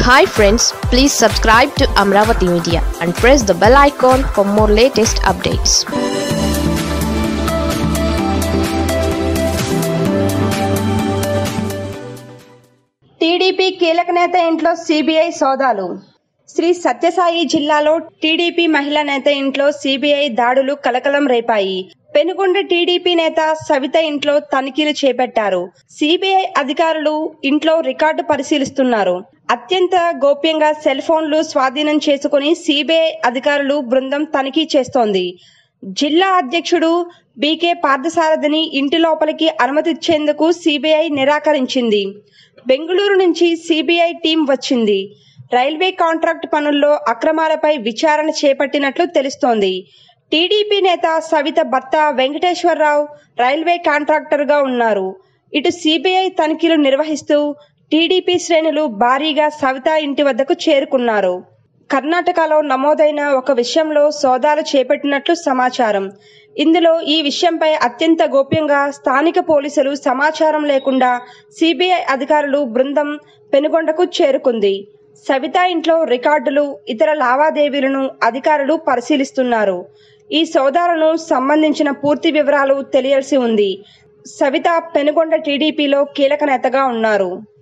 hi friends please subscribe to Amaravati media and press the bell icon for more latest updates TDP కీలక నేత ఇంట్లో CBI సోదాలు శ్రీ సత్యసాయి జిల్లాలో TDP మహిళా నేత ఇంట్లో సిబిఐ దాడులు కలకలం రేపాయి పెనుగొండ టీడీపీ నేత సవిత ఇంట్లో తనిఖీలు చేపట్టారు సిబిఐ అధికారులు ఇంట్లో రికార్డు పరిశీలిస్తున్నారు అత్యంత గోప్యంగా సెల్ ఫోన్లు స్వాధీనం చేసుకుని సిబిఐ అధికారులు బృందం తనిఖీ చేస్తోంది జిల్లా అధ్యక్షుడు బీకే పార్థసారథిని ఇంటి లోపలికి అనుమతిచ్చేందుకు సిబిఐ నిరాకరించింది బెంగళూరు నుంచి సిబిఐ టీం వచ్చింది రైల్వే కాంట్రాక్ట్ పనుల్లో అక్రమాలపై విచారణ చేపట్టినట్లు తెలుస్తోంది టీడీపీ నేత సవిత భర్త వెంకటేశ్వరరావు రైల్వే కాంట్రాక్టర్గా ఉన్నారు ఇటు సిబిఐ తనిఖీలు నిర్వహిస్తూ టీడీపీ శ్రేణులు భారీగా సవిత ఇంటి వద్దకు చేరుకున్నారు కర్ణాటకలో నమోదైన ఒక విషయంలో సోదాలు చేపట్టినట్లు సమాచారం ఇందులో ఈ విషయంపై అత్యంత గోప్యంగా స్థానిక పోలీసులు సమాచారం లేకుండా సిబిఐ అధికారులు బృందం పెనుగొండకు చేరుకుంది సవితా ఇంట్లో రికార్డులు ఇతర లావాదేవీలను అధికారులు పరిశీలిస్తున్నారు ఈ సోదాలను సంబంధించిన పూర్తి వివరాలు తెలియాల్సి ఉంది సవిత పెనుగొండ టీడీపీలో కీలక నేతగా ఉన్నారు